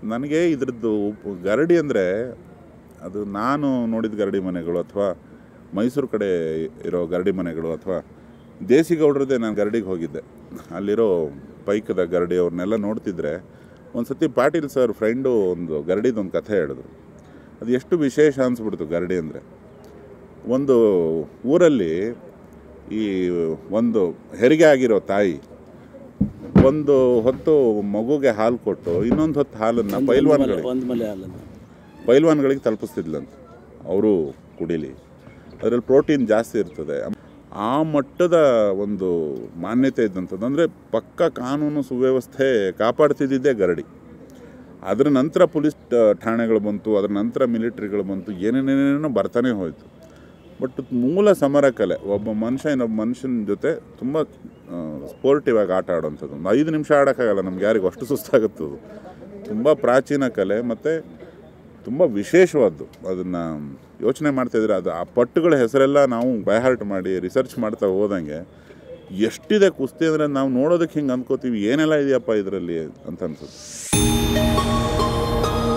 ನನಗೆ ಇದ್ರದ್ದು ಉಪ್- ಗರಡಿ ಅಂದರೆ ಅದು ನಾನು ನೋಡಿದ ಗರಡಿ ಮನೆಗಳು ಅಥವಾ ಮೈಸೂರು ಕಡೆ ಇರೋ ಗರಡಿ ಮನೆಗಳು ಅಥವಾ ದೇಸಿಗೌಡ್ರದ್ದೇ ನಾನು ಗರಡಿಗೆ ಹೋಗಿದ್ದೆ ಅಲ್ಲಿರೋ ಪೈಕದ ಗರಡಿ ಅವ್ರನ್ನೆಲ್ಲ ನೋಡ್ತಿದ್ರೆ ಒಂದು ಸತಿ ಪಾಟೀಲ್ ಸರ್ ಫ್ರೆಂಡು ಒಂದು ಗರಡಿದೊಂದು ಕಥೆ ಹೇಳಿದ್ರು ಅದು ಎಷ್ಟು ವಿಶೇಷ ಅನಿಸ್ಬಿಡ್ತು ಗರಡಿ ಅಂದರೆ ಒಂದು ಊರಲ್ಲಿ ಈ ಒಂದು ಹೆರಿಗೆ ಆಗಿರೋ ತಾಯಿ ಒಂದು ಹೊತ್ತು ಮಗುಗೆ ಹಾಲು ಕೊಟ್ಟು ಇನ್ನೊಂದು ಹೊತ್ತು ಹಾಲನ್ನು ಪೈಲ್ವಾನ್ಗಳಿಗೆ ಒಂದು ಮಲೆ ಹಾಲನ್ನು ಪೈಲ್ವಾನ್ಗಳಿಗೆ ತಲುಪಿಸ್ತಿದ್ಲಂತೆ ಅವರು ಕುಡಿಲಿ ಅದರಲ್ಲಿ ಪ್ರೋಟೀನ್ ಜಾಸ್ತಿ ಇರ್ತದೆ ಆ ಮಟ್ಟದ ಒಂದು ಮಾನ್ಯತೆ ಇದ್ದಂಥದ್ದು ಅಂದರೆ ಪಕ್ಕ ಕಾನೂನು ಸುವ್ಯವಸ್ಥೆ ಕಾಪಾಡ್ತಿದ್ದಿದ್ದೇ ಗರಡಿ ಅದರ ನಂತರ ಪೊಲೀಸ್ ಠ- ಠಾಣೆಗಳು ಬಂತು ಅದರ ನಂತರ ಮಿಲಿಟ್ರಿಗಳು ಬಂತು ಏನೇನೇನೇನೋ ಬರ್ತಾನೆ ಹೋಯಿತು ಬಟ್ ಮೂಲ ಸಮರ ಕಲೆ ಒಬ್ಬ ಮನುಷ್ಯ ಇನ್ನೊಬ್ಬ ಮನುಷ್ಯನ ಜೊತೆ ತುಂಬ ಸ್ಪೋರ್ಟಿವ್ ಆಗಿ ಆಟ ಆಡೋವಂಥದ್ದು ಒಂದು ಐದು ನಿಮಿಷ ಆಡೋಕ್ಕಾಗಲ್ಲ ನಮ್ಗೆ ಯಾರಿಗೂ ಅಷ್ಟು ಸುಸ್ತಾಗುತ್ತದು ತುಂಬ ಪ್ರಾಚೀನ ಕಲೆ ಮತ್ತು ತುಂಬ ವಿಶೇಷವಾದ್ದು ಅದನ್ನು ಯೋಚನೆ ಮಾಡ್ತಾಯಿದ್ರೆ ಅದು ಆ ಪಟ್ಟುಗಳ ಹೆಸರೆಲ್ಲ ನಾವು ಬೈಹಾರ್ಟ್ ಮಾಡಿ ರಿಸರ್ಚ್ ಮಾಡ್ತಾ ಹೋದಂಗೆ ಎಷ್ಟಿದೆ ಕುಸ್ತಿ ಅಂದರೆ ನಾವು ನೋಡೋದಕ್ಕೆ ಹಿಂಗೆ ಅಂದ್ಕೋತೀವಿ ಏನೆಲ್ಲ ಇದೆಯಪ್ಪ ಇದರಲ್ಲಿ ಅಂತ ಅನ್ಸುತ್ತೆ